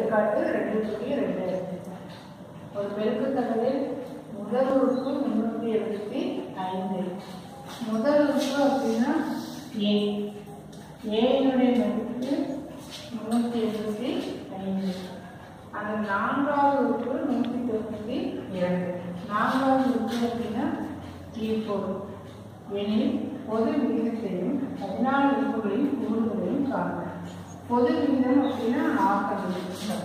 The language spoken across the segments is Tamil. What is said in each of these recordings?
எடுத்துக்காட்டு ரெண்டு புள்ளி ரெண்டு ஒரு பெருக்குத்தொகையில் முதல் உறுப்பு முன்னூற்றி எழுபத்தி ஐந்து முதல் உறுப்பு அப்படின்னா ஏ ஏனுடைய மதிப்பு முன்னூற்றி எழுபத்தி ஐந்து அந்த நான்காவது உறுப்பு நூற்றி தொண்ணூற்றி இரண்டு நான்காவது உறுப்பு அப்படின்னா டி ஃபோர் எனில் பொது விகிதத்தையும் பதினாலு உறுப்புகளின் கூறுகளையும் காணலாம் பொது விகிதம் அப்படின்னா ஆக்கம்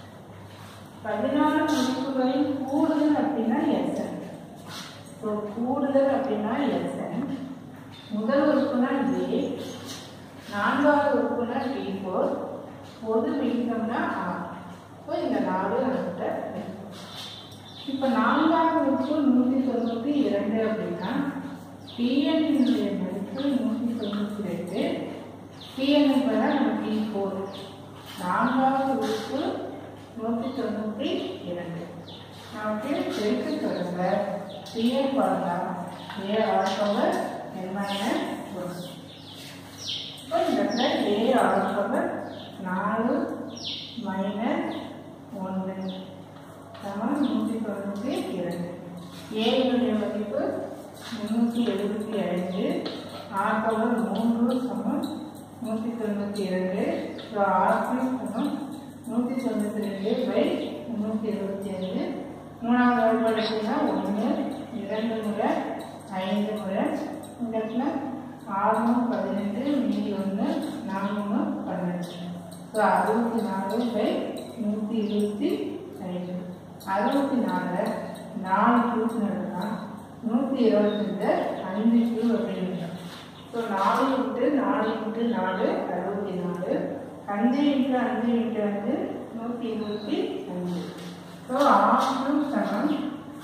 பதினாலு உறுப்புகளின் கூடுதல் அப்படின்னா எஸ்என் ஸோ கூடுதல் அப்படின்னா எஸ்என் முதல் உறுப்புனா ஏ நான்காவது உறுப்புனா டி ஃபோர் பொது விகிதம்னா ஆர் ஸோ இந்த நாலு நம்மகிட்ட இருக்கு. இப்போ நான்காவது உறுப்பு நூற்றி தொண்ணூற்றி இரண்டு அப்படின்னா பிஎன்னுடைய மதிப்பு நூற்றி தொண்ணூற்றி ரெண்டு பிஎன் பதிலாக நம்ம டி ஃபோர் நான்காவது உறுப்பு நூற்றி தொண்ணூற்றி இரண்டு நமக்கு பெருக்க தொடங்க பிஎன் பண்ணலாம் A R power N minus one இப்போ இந்த இடத்துல ஏ ஆர் பவர் நாலு மைனஸ் ஒன்று சமம் நூற்றி தொண்ணூற்றி இரண்டு ஏனுடைய மதிப்பு முந்நூற்றி எழுபத்தி ஐந்து ஆர் பவர் மூன்று சமம் நூற்றி தொண்ணூற்றி இரண்டு ஸோ ஆர் சமம் நூற்றி தொண்ணூற்றி ரெண்டு பை முந்நூற்றி எழுபத்தி ஐந்து மூணாவது வழிபாடுனா ஒன்று இரண்டு முறை ஐந்து முறை இந்த இடத்துல ஆறு பதினெட்டு மீதி ஒன்று நானூறு பன்னெண்டு ஸோ அறுபத்தி நாலு பை நூற்றி இருபத்தி ஐந்து அறுபத்தி நாலு நாலு கூட்டினா நூற்றி இருபத்தஞ்சு அஞ்சு கியூ அப்படின்னு ஸோ நாலு இன்ட்டு நாலு இன்ட்டு நாலு அறுபத்தி நாலு அஞ்சு இன்ட்டு அஞ்சு இன்ட்டு அஞ்சு நூற்றி இருபத்தி அஞ்சு ஸோ ஆறு சமம்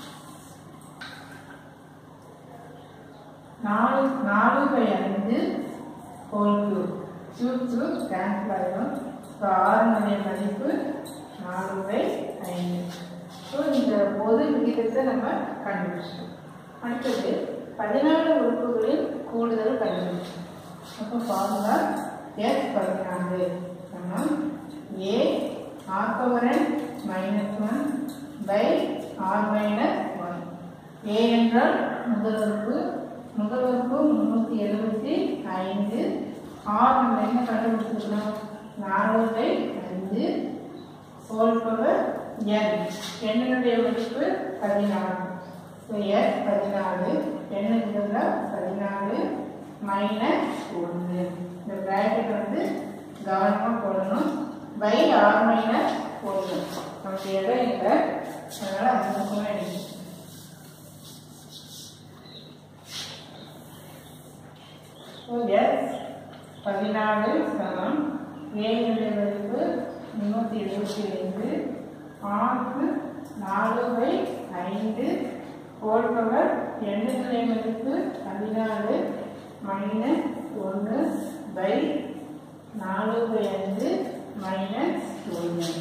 நாலு நாலு பை அஞ்சு whole cube cube cube cancel ஆகிடும் ஸோ ஆறுனுடைய மதிப்பு நாலு பை ஐந்து ஸோ இந்த பொது விகிதத்தை நம்ம கண்டுபிடிச்சோம் அடுத்தது பதினாலு உறுப்புகளில் கூடுதல் கண்டுபிடிச்சோம் அப்போ ஃபார்முலா எஸ் பதினாலு சமம் A R power N minus one by R minus one A என்றால் முதல் உறுப்பு முதல் உறுப்பு முந்நூற்றி எழுபத்தி ஐந்து ஆர் நம்ம என்ன கண்டுபிடிச்சிருக்கோம் நாலு பை அஞ்சு ஹோல் பவர் என் எண்ணினுடைய மதிப்பு பதினாலு ஸோ எஸ் பதினாலு எண்ணுங்கிறதுல பதினாலு மைனஸ் ஒன்று இந்த ப்ராக்கெட் வந்து கவனமாக போடணும் பை ஆர் மைனஸ் ஒன்று நமக்கு இடம் இல்லை அதனால் அந்த பக்கமே எடுக்கணும் ஸோ எஸ் பதினாலு சமம் ஏழுடைய மதிப்பு முந்நூற்றி எழுபத்தி ஐந்து ஆறு நாலு பை ஐந்து ஹோல் பவர் எண்ணுடைய மதிப்பு பதினாலு மைனஸ் ஒன்று பை நாலு பை அஞ்சு மைனஸ் ஒன்று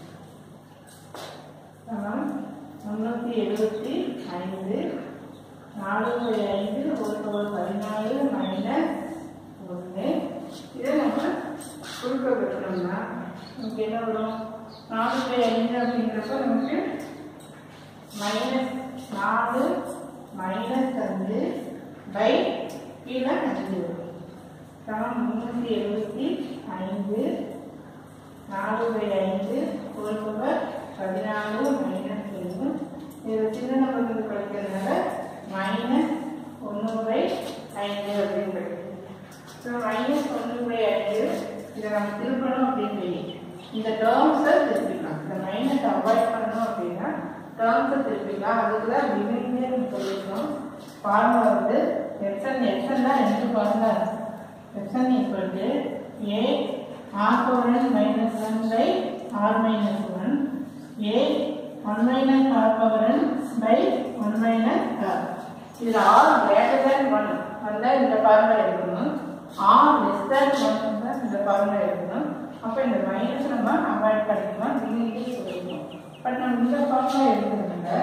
சமம் முந்நூற்றி எழுபத்தி ஐந்து நாலு பை ஐந்து ஹோல் பவர் பதினாலு மைனஸ் ஒன்று இதை நம்ம குறுக்க வெட்டணும்னா நமக்கு என்ன வரும் நாலு பை ஐந்து அப்படிங்கிறப்ப நமக்கு மைனஸ் நாலு மைனஸ் அஞ்சு பை கீழே அஞ்சு வரும் சமம் முந்நூற்றி எழுபத்தி ஐந்து நாலு பை ஐந்து ஹோல் பவர் பதினாலு மைனஸ் ஒன்று இது சின்ன நம்பருக்கு படிக்கிறதுனால மைனஸ் ஒன்று பை ஐந்து அப்படின்னு படிக்கிறது ஸோ மைனஸ் ஒன்று பை ஐந்து இதை நம்ம திருப்பணும் அப்படின்னு சொல்லி இந்த டேர்ம்ஸை திருப்பிக்கலாம் இந்த மைனஸ் அவாய்ட் பண்ணணும் அப்படின்னா டேர்ம்ஸை திருப்பிக்கலாம் அதுக்கு தான் லிமிட்னு சொல்லியிருக்கோம் ஃபார்முலா வந்து எக்ஸன் எக்ஸன் தான் ரெண்டு formula X N equal to A R power N minus one by R minus one A one minus R power N by one minus R இதில் ஆர் கிரேட்டர் தேன் ஒன் வந்தால் இந்த ஃபார்முலா எடுக்கணும் ஆர் லெஸ் தேன் ஒன் வந்தால் இந்த ஃபார்முலா எடுக்கணும் அப்போ இந்த மைனஸ் நம்ம அவாய்ட் பண்ணிக்கலாம் டிகிரிக்கே சொல்லிக்கணும் பட் நம்ம இந்த ஃபார்முலா எடுக்கிறதுனால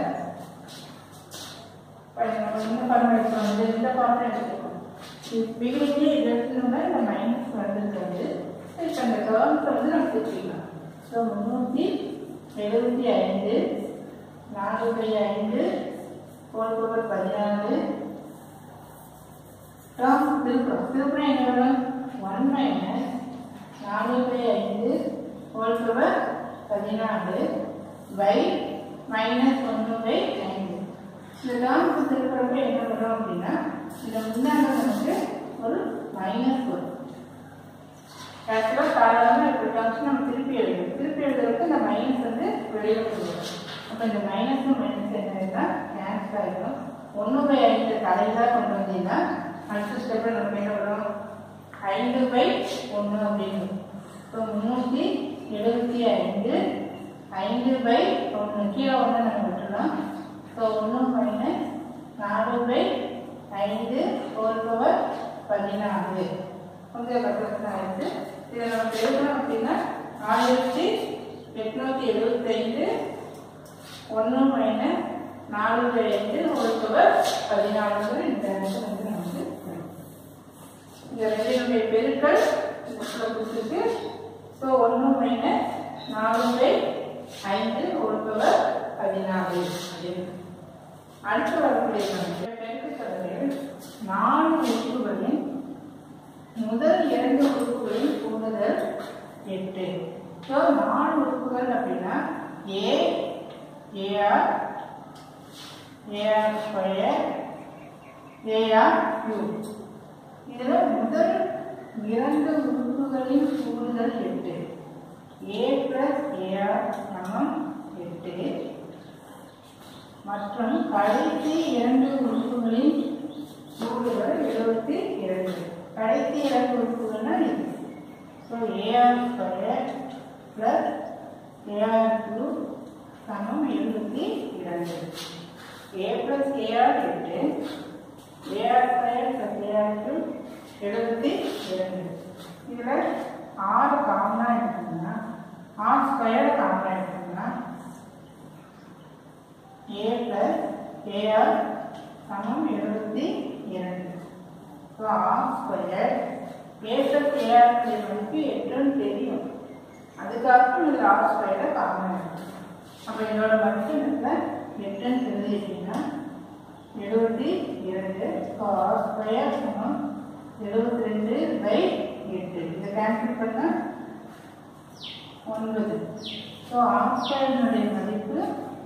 பட் நம்ம இந்த ஃபார்முலா எடுக்கிறோம் இந்த இந்த ஃபார்முலா எடுத்துக்கணும் பிகினிங்லேயே இது எடுத்துனோம்னா இந்த மைனஸ் வந்துருக்காது இப்போ இந்த டேர்ம்ஸை வந்து நம்ம திருப்பிக்கலாம் ஸோ முந்நூற்றி முந்நூற்றி எழுபத்தி ஐந்து நாலு பை ஐந்து ஹோல் பவர் பதினாலு டேர்ம் திருப்புறம் திருப்புறம் என்ன வரும் ஒன் மைனஸ் நாலு பை ஐந்து ஹோல் பவர் பதினாலு பை மைனஸ் ஒன்று பை ஐந்து இந்த டேர்முக்கு திருப்புறப்ப என்ன வரும் அப்படின்னா இந்த முன்னாடி நமக்கு ஒரு மைனஸ் வரும் ஆக்சுவலாக சாதாரண இப்படி ஃபங்க்ஷன் நம்ம திருப்பி எழுதணும் திருப்பி எழுதுறதுக்கு இந்த மைனஸ் வந்து வெளியில் போயிடும் அப்போ இந்த மைனஸும் மைனஸ் என்ன கேன்சல் ஆகிடும் ஒன்று பை ஐந்து தலையிலாக கொண்டு வந்தீங்கன்னா அடுத்த ஸ்டெப்பில் நம்ம என்ன வரும் ஐந்து பை ஒன்று அப்படின்னு ஸோ முந்நூற்றி எழுபத்தி ஐந்து ஐந்து பை ஒன்று கீழே ஒன்று நம்ம விட்டுலாம் ஸோ ஒன்று மைனஸ் நாலு பை ஐந்து ஹோல் பவர் பதினாலு கொஞ்சம் பக்கத்தில் ஆயிடுச்சு இதை நம்ம எழுதணும் அப்படின்னா ஆயிரத்தி எட்நூற்றி எழுபத்தைந்து ஒன்று மைனஸ் நாலு பை ஐந்து ஹோல் பவர் பதினாலுங்கிற இந்த ஆன்சர் வந்து நமக்கு வரும். இந்த ரெண்டினுடைய பெருக்கள் புக்கில் கொடுத்துருக்கு ஸோ ஒன்று மைனஸ் நாலு பை ஐந்து ஹோல் பவர் பதினாலு அப்படின்னு அடுத்து வரக்கூடிய கணக்கு பெருக்கு தொகையில் நாலு உறுப்புகளின் முதல் இரண்டு உறுப்புகளின் கூடுதல் எட்டு ஸோ நாலு உறுப்புகள் அப்படின்னா A A R A R square A R cube இதில் முதல் இரண்டு உறுப்புகளின் கூடுதல் எட்டு ஏ பிளஸ் ஏஆர் சமம் எட்டு மற்றும் கடைசி இரண்டு உறுப்புகளின் கூடுதல் எழுபத்தி இரண்டு கடைசி இரண்டு உறுப்புகள்னா இது so A R square plus A R two சமம் எழுபத்தி இரண்டு ஏ பிளஸ் ஏஆர் எட்டு A R square plus A R two எழுபத்தி இரண்டு இதில் ஆறு காமனாக எடுத்தோம்னா ஆர் ஸ்கொயர் காமனாக எடுத்தோம்னா ஏ பிளஸ் ஏஆர் சமம் எழுபத்தி இரண்டு so R square A plus A R நமக்கு எட்டுன்னு தெரியும் அதுக்கப்புறம் இது ஆர் ஸ்கொயரை காமன் அப்போ இதோட மதிப்பு எட்டுன்னு தெரிஞ்சிட்டிங்கன்னா எழுபத்தி இரண்டு ஸோ ஆர் ஸ்கொயர் சமம் எழுபத்தி ரெண்டு பை எட்டு இதை கேன்சல் பண்ணால் ஒன்பது ஸோ ஆர் ஸ்கொயரினுடைய மதிப்பு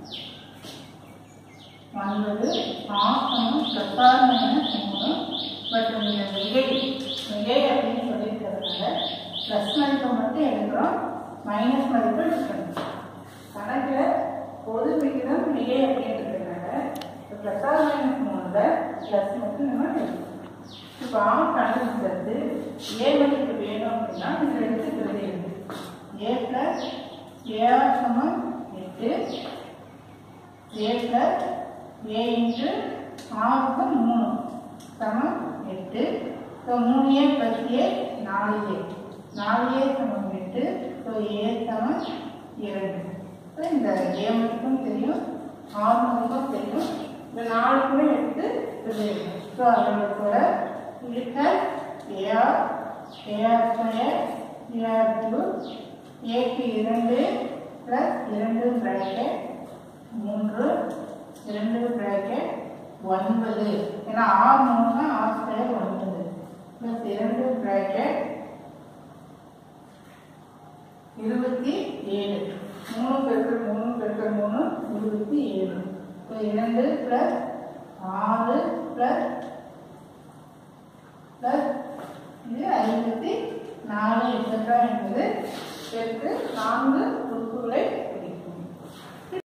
ஒன்பது ஆசனம் பிரசார மைனஸ் மூணு மற்றும் இந்த மிகை மிகை அப்படின்னு சொல்லியிருக்கிறதுனால ப்ளஸ் மதிப்பை மட்டும் எழுதுகிறோம் மைனஸ் மதிப்பு எடுக்கணும் கணக்கில் பொது விகிதம் மிகை அப்படின்றதுனால இப்போ பிரசார மைனஸ் மூணில் ப்ளஸ் மட்டும் நம்ம எழுதணும் இப்போ ஆ கண்டுபிடிச்சது ஏ மதிப்பு வேணும் அப்படின்னா இதில் எடுத்துக்கிறது எழுது ஏ ப்ளஸ் ஏஆர் சமம் எட்டு ஏ ப்ளஸ் ஏ இன்ட்டு ஆறுக்கு மூணு சமம் எட்டு ஸோ மூணு ஏ ப்ளஸ் ஏ நாலு ஏ நாலு ஏ சமம் எட்டு ஸோ ஏ சமம் இரண்டு ஸோ இந்த ஏ மதிப்பும் தெரியும் ஆறு மதிப்பும் தெரியும் இந்த நாலுக்குமே எடுத்து சொல்லிடுங்க ஸோ அதோட கூட இருக்க A R A R square A R two ஏக்கு இரண்டு ப்ளஸ் இரண்டு பிராக்கெட் மூன்று இரண்டு பிராக்கெட் ஒன்பது ஏன்னா ஆறு மூணுனா ஆறு ஸ்கொயர் ஒன்பது ப்ளஸ் இரண்டு பிராக்கெட் இருபத்தி ஏழு மூணு பெருக்கள் மூணு பெருக்கள் மூணு இருபத்தி ஏழு இப்போ இரண்டு ப்ளஸ் ஆறு ப்ளஸ் ப்ளஸ் இது ஐம்பத்தி நாலு எக்ஸட்ரா என்பது பெருக்கு நான்கு உறுப்புகளை